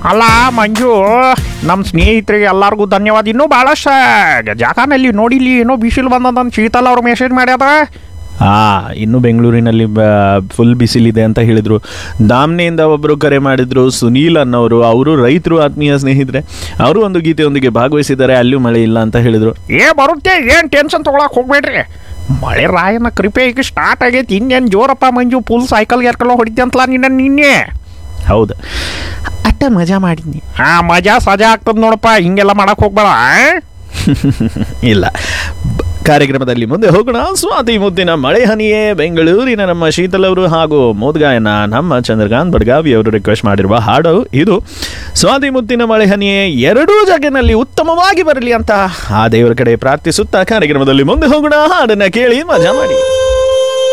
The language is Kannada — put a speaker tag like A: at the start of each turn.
A: ಅಲ್ಲ ಮಂಜು ನಮ್ಮ ಸ್ನೇಹಿತರಿಗೆ ಎಲ್ಲರಿಗೂ ಧನ್ಯವಾದ ಇನ್ನೂ ಭಾಳಷ್ಟ ಜಾಗನಲ್ಲಿ ನೋಡಿಲಿ ಏನೋ ಬಿಸಿಲು ಬಂದಂತ ಶೀತಲ್ ಅವ್ರು ಮೆಸೇಜ್ ಮಾಡ್ಯಾದ
B: ಆ ಇನ್ನು ಬೆಂಗಳೂರಿನಲ್ಲಿ ಫುಲ್ ಬಿಸಿಲಿದೆ ಅಂತ ಹೇಳಿದ್ರು ದಾಮ್ನೆಯಿಂದ ಒಬ್ಬರು ಕರೆ ಮಾಡಿದ್ರು ಸುನೀಲ್ ಅನ್ನೋರು ಅವರು ರೈತರು ಆತ್ಮೀಯ ಸ್ನೇಹಿತರೆ ಅವರು ಒಂದು ಗೀತೆಯೊಂದಿಗೆ ಭಾಗವಹಿಸಿದ್ದಾರೆ ಅಲ್ಲೂ ಮಳೆ ಇಲ್ಲ ಅಂತ ಹೇಳಿದ್ರು
A: ಏ ಬರುತ್ತೆ ಏನು ಟೆನ್ಷನ್ ತೊಗೊಳಕ್ ಹೋಗ್ಬೇಡ್ರಿ ಮಳೆ ರಾಯನ ಕೃಪೆ ಈಗ ಸ್ಟಾರ್ಟ್ ಆಗೈತಿ ಇನ್ನೇನು ಜೋರಪ್ಪ ಮಂಜು ಫುಲ್ ಸೈಕಲ್ ಎರ್ಕಲ್ಲ ಹೊಡಿದ್ದೆ ಅಂತಲ್ಲ ನಿನ್ನ ನಿನ್ನೆ
B: ಹೌದು ಅಟ್ಟ ಮಜಾ ಮಾಡಿದ್ನಿ
A: ಹಾ ಮಜಾ ಸಜಾ ಆಗ್ತದ ನೋಡಪ್ಪ ಹಿಂಗೆಲ್ಲ ಮಾಡಕ್ ಹೋಗ್ಬೇಡ ಆ?
B: ಇಲ್ಲ ಬ- ಕಾರ್ಯಕ್ರಮದಲ್ಲಿ ಮುಂದೆ ಹೋಗೋಣ ಸ್ವಾತಿ ಮುದ್ದಿನ ಮಳೆ ಹನಿಯೇ ಬೆಂಗಳೂರಿನ ನಮ್ಮ ಶೀತಲ್ ಅವರು ಹಾಗೂ ಮೋದ್ಗಾಯನ ನಮ್ಮ ಚಂದ್ರಕಾಂತ್ ಬಡ್ಗಾವಿ ಅವರು ರಿಕ್ವೆಸ್ಟ್ ಮಾಡಿರುವ ಹಾಡು ಇದು ಸ್ವಾತಿ ಮುದ್ದಿನ ಮಳೆ ಹನಿಯೇ ಎರಡೂ ಜಗನಲ್ಲಿ ಉತ್ತಮವಾಗಿ ಬರಲಿ ಅಂತ ಆ ದೇವರ ಕಡೆ ಪ್ರಾರ್ಥಿಸುತ್ತಾ ಕಾರ್ಯಕ್ರಮದಲ್ಲಿ ಮುಂದೆ ಹೋಗೋಣ ಹಾಡನ್ನ ಕೇಳಿ ಮಜಾ ಮಾಡಿ